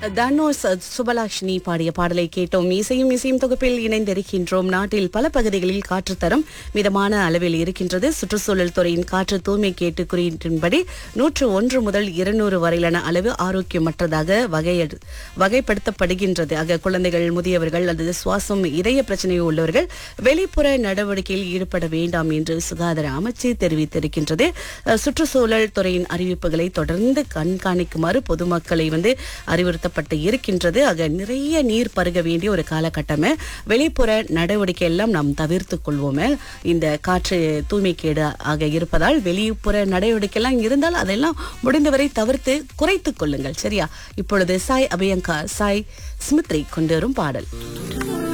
தனுஷ் சுபலாஷினி பாடிய பாடலை கேட்டோம் இசையும் இசையும் தொகுப்பில் இணைந்திருக்கின்றோம் நாட்டில் பல பகுதிகளில் காற்று தரம் மிதமான அளவில் இருக்கின்றது சுற்றுச்சூழல் துறையின் காற்று தூய்மை கேட்டு குறியின்படி நூற்று ஒன்று முதல் இருநூறு வரையிலான அளவு ஆரோக்கியமற்றதாக வகை வகைப்படுத்தப்படுகின்றது ஆக குழந்தைகள் முதியவர்கள் அல்லது சுவாசம் இதய பிரச்சனை உள்ளவர்கள் வெளிப்புற நடவடிக்கையில் ஈடுபட வேண்டாம் என்று சுகாதார அமைச்சு தெரிவித்திருக்கின்றது அஹ், சுற்றுச்சூழல் துறையின் அறிவிப்புகளை தொடர்ந்து கண்காணிக்குமாறு பொதுமக்களை வந்து அறிவுறுத்தப்பட்டு இருக்கின்றது ஆக நிறைய நீர் பருக வேண்டிய ஒரு காலகட்டமே வெளிப்புற நடவடிக்கை எல்லாம் நாம் தவிர்த்து கொள்வோமே இந்த காற்று தூய்மைக்கேடு ஆக இருப்பதால் வெளிப்புற நடவடிக்கை எல்லாம் இருந்தால் அதெல்லாம் முடிந்தவரை தவிர்த்து குறைத்துக் கொள்ளுங்கள் சரியா இப்பொழுது சாய் அபியங்கா சாய் ஸ்மித்ரி கொண்டு வரும் பாடல்